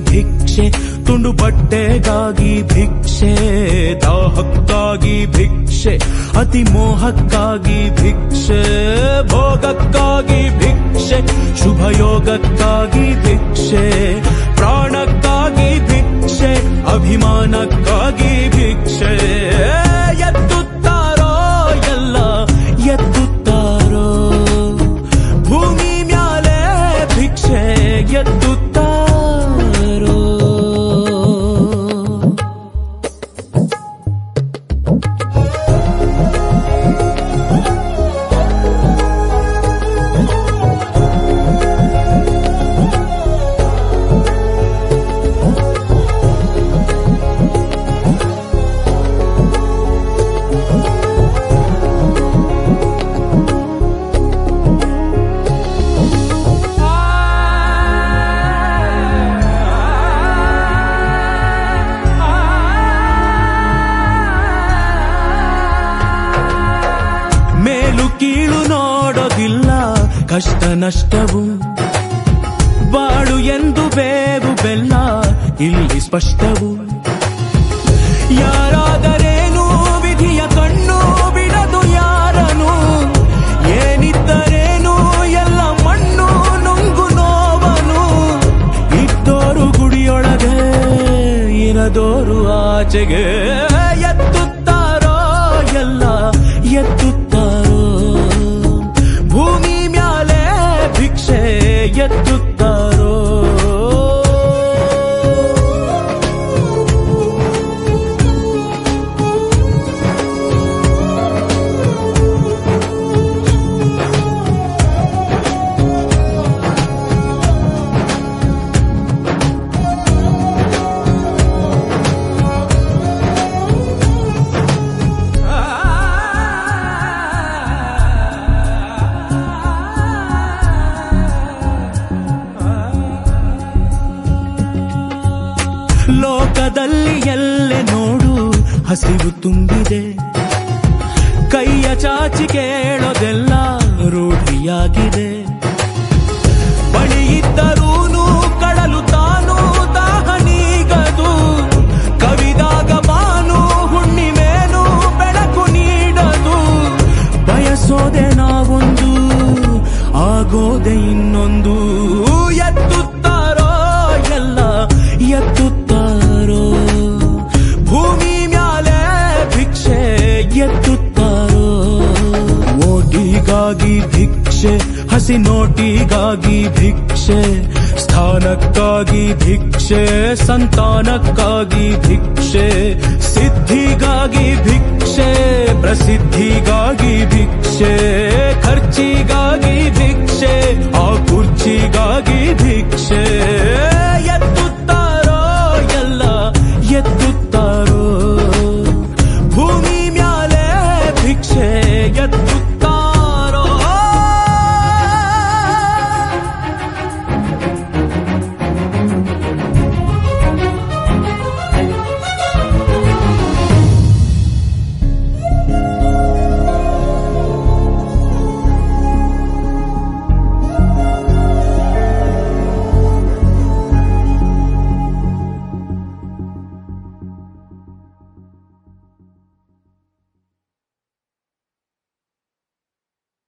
ಭಿಕ್ಷೆ ತುಂಡು ಬಟ್ಟೆಗಾಗಿ ಭಿಕ್ಷೆ ದಾಹಕ್ಕಾಗಿ ಭಿಕ್ಷೆ ಅತಿ ಮೋಹಕ್ಕಾಗಿ ಭಿಕ್ಷೆ ಭೋಗಕ್ಕಾಗಿ ಭಿಕ್ಷೆ ಶುಭಯೋಗಕ್ಕಾಗಿ ಭಿಕ್ಷೆ ಪ್ರಾಣಕ್ಕಾಗಿ ಭಿಕ್ಷೆ ಅಭಿಮಾನಕ್ಕಾಗಿ ಭಿಕ್ಷೆ ಎತ್ತುತ್ತಾರೋ ಎಲ್ಲ ಎತ್ತುತ್ತಾರೋ ಭೂಮಿ ಮ್ಯಾಲೆ ಭಿಕ್ಷೆ ಎತ್ತುತ್ತಾರೋ ಮೇಲು ಕೀಳು ನೋಡೋದಿಲ್ಲ ಕಷ್ಟ ನಷ್ಟವು ಬಾಳು ಎಂದು ಬೇವು ಬೆಲ್ಲ ಇಲ್ಲಿ ಸ್ಪಷ್ಟವು ಯಾರಾದರೇನು ವಿಧಿಯ ಕಣ್ಣು ಬಿಡದು ಯಾರನು ಏನಿದ್ದರೇನು ಎಲ್ಲ ಮಣ್ಣು ನುಂಗು ನೋವನು ಇದ್ದೋರು ಗುಡಿಯೊಳಗೆ ಇರದೋರು ಆಚೆಗೆ ಎತ್ತುತ್ತಾರೋ ಎಲ್ಲ ಎತ್ತುತ್ತಾರೋ ಭೂಮಿ ಮ್ಯಾಲೆ ಭಿಕ್ಷೆ ಎತ್ತುತ್ತಾರೋ ಲೋಕದಲ್ಲಿ ಎಲ್ಲೆ ನೋಡು ಹಸಿವು ತುಂಬಿದೆ ಕೈಯ ಚಾಚಿ ಕೇಳೋದೆಲ್ಲ ರೂಢಿಯಾಗಿದೆ ಬಳಿ ಇದ್ದರೂನು ಕಡಲು ತಾನು ದಾಹ ನೀಗದು ಕವಿದಾಗ ಬಾನು ಹುಣ್ಣಿಮೇನು ಬೆಳಕು ನೀಡದು ಬಯಸೋದೆ ನಾವೊಂದು ಆಗೋದೆ ಇನ್ನೊಂದು ಎತ್ತುತ್ತಾರೋ ಎಲ್ಲ ಎತ್ತುತ್ತಾರೋ ಭೂಮಿ ಮ್ಯಾಲೆ ಭಿಕ್ಷೆ ಎತ್ತುತ್ತಾರೋ ಓಟಿಗಾಗಿ ಭಿಕ್ಷೆ ಹಸಿ ನೋಟಿಗಾಗಿ ಭಿಕ್ಷೆ ಸ್ಥಾನಕ್ಕಾಗಿ ಭಿಕ್ಷೆ ಸಂತಾನಕ್ಕಾಗಿ ಭಿಕ್ಷೆ ಸಿದ್ಧಿಗಾಗಿ ಭಿಕ್ಷೆ ಪ್ರಸಿದ್ಧಿಗಾಗಿ ಭಿಕ್ಷೆ ಖರ್ಚಿಗಾಗಿ ಭಿಕ್ಷೆ ಆ ಕುರ್ಚಿಗಾಗಿ ಭಿಕ್ಷೆ